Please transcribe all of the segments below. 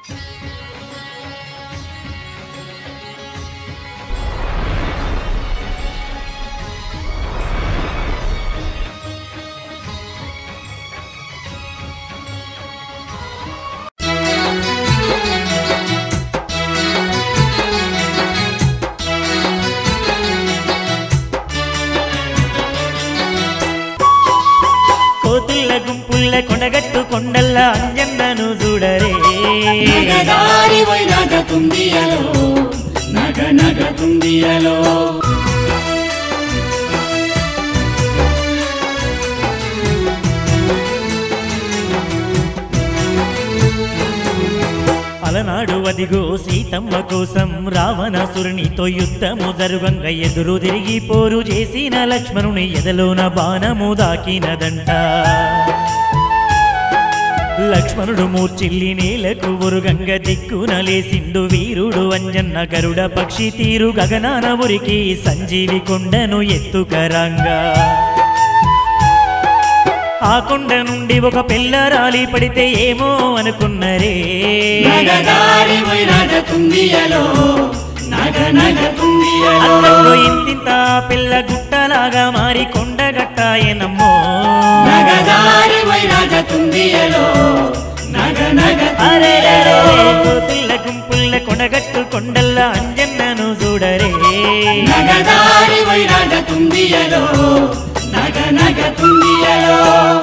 కోతుల్ల గుంపుల్ల కొనగట్టు కొండల్ల అంజన్నను చూడరే నగదారి పోయి నగ తుందియలో నగ నగ తుందియలో అలనాడు అదిగో సీతమ్మ కోసం రావణాసురునితో యుద్ధము జరుగంగ ఎదురు తిరిగి పోరు చేసిన లక్ష్మణుని ఎదలోన బాణము దాకినదంట లక్ష్మణుడు మూర్చిల్లి నేలకు ఉరుగంగ దిక్కున లేసిండు వీరుడు అంజన్న గరుడ పక్షి తీరు గగనాన ఉరికి సంజీవి కొండను ఎత్తుకరంగా ఆ కొండ నుండి ఒక పిల్ల రాలి పడితే ఏమో అనుకున్నరే నగదారి పోయి నగ తుందియలో నగ నగ తుందియలో అందంలో ఇంతింత పిల్ల గుట్టలాగా మారి కొండగట్టాయనమ్మో నగదారి పోయి నగ తుందియలో నగ నగ అరే కోతుల్ల గుంపుల్ల కొనగట్టు కొండల్ల అంజన్నను చూడరే నగదారి పోయి నగ తుందియలో నగ నగ తుందియలో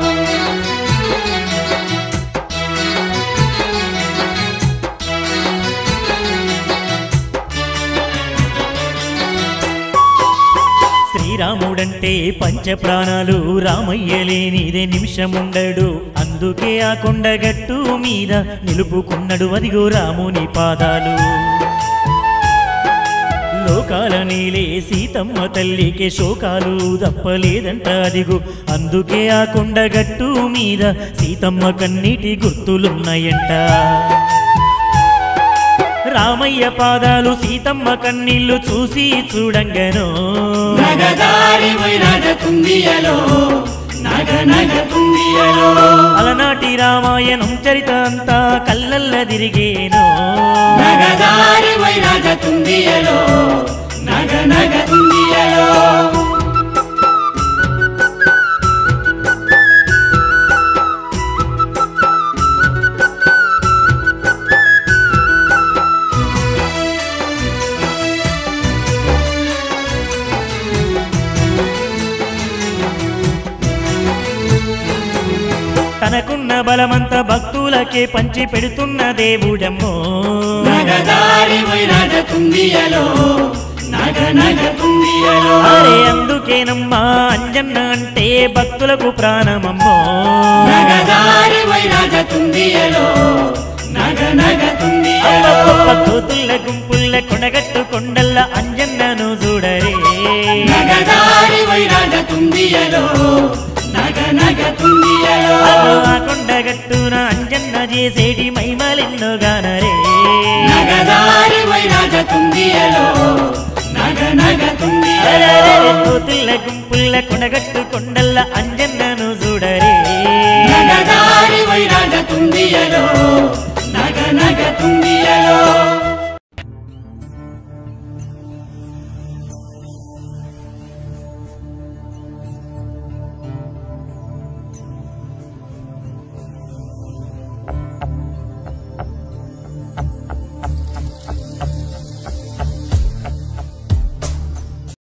శ్రీరాముడంటే పంచ ప్రాణాలు రామయ్య లేనిదే నిమిషముండడు అందుకే ఆ కొండగట్టు మీద నిలుపుకున్నడు అదిగో రాముని పాదాలు లోకాల నీలే సీతమ్మ తల్లికి శోకాలు తప్పలేదంట అదిగో అందుకే ఆ కొండగట్టు మీద సీతమ్మ కన్నీటి గుర్తులున్నాయంట రామయ్య పాదాలు సీతమ్మ కన్నీళ్లు చూసి చూడంగను నగదారి పోయి నగ తుందియలో నగ నగ తుందియలో అలనాటి రామాయణం చరిత అంతా కళ్ళల్ల తిరిగేను నగదారి పోయి నగ తుందియలో నగ నగ తుందియలో తనకున్న బలమంత భక్తులకే పంచి పెడుతున్న దేవుడమ్మో నగదారి పోయి నగ తుందియలో నగ నగ తుందియలో అరే అందుకేనమ్మా అంజన్న అంటే భక్తులకు ప్రాణమమ్మో నగదారి పోయి నగ తుందియలో నగ నగ తుందియలో అబ్బబ్బబ్బ కోతుల్ల గుంపుల్ల కొనగట్టు కొండల్ల అంజన్నను చూడరే నగదారి పోయి నగ తుందియలో నగ నగ తుందియలో అదో ఆ కొండగట్టున అంజన్న చేసేటి మైమలెన్నో గానరే నగదారి పోయి నగ తుందియలో నగ నగ తుందియలో కోతుల్ల గుంపుల్ల కొనగట్టు కొండల్ల అంజన్నను చూడరే నగదారి పోయి నగ తుందియలో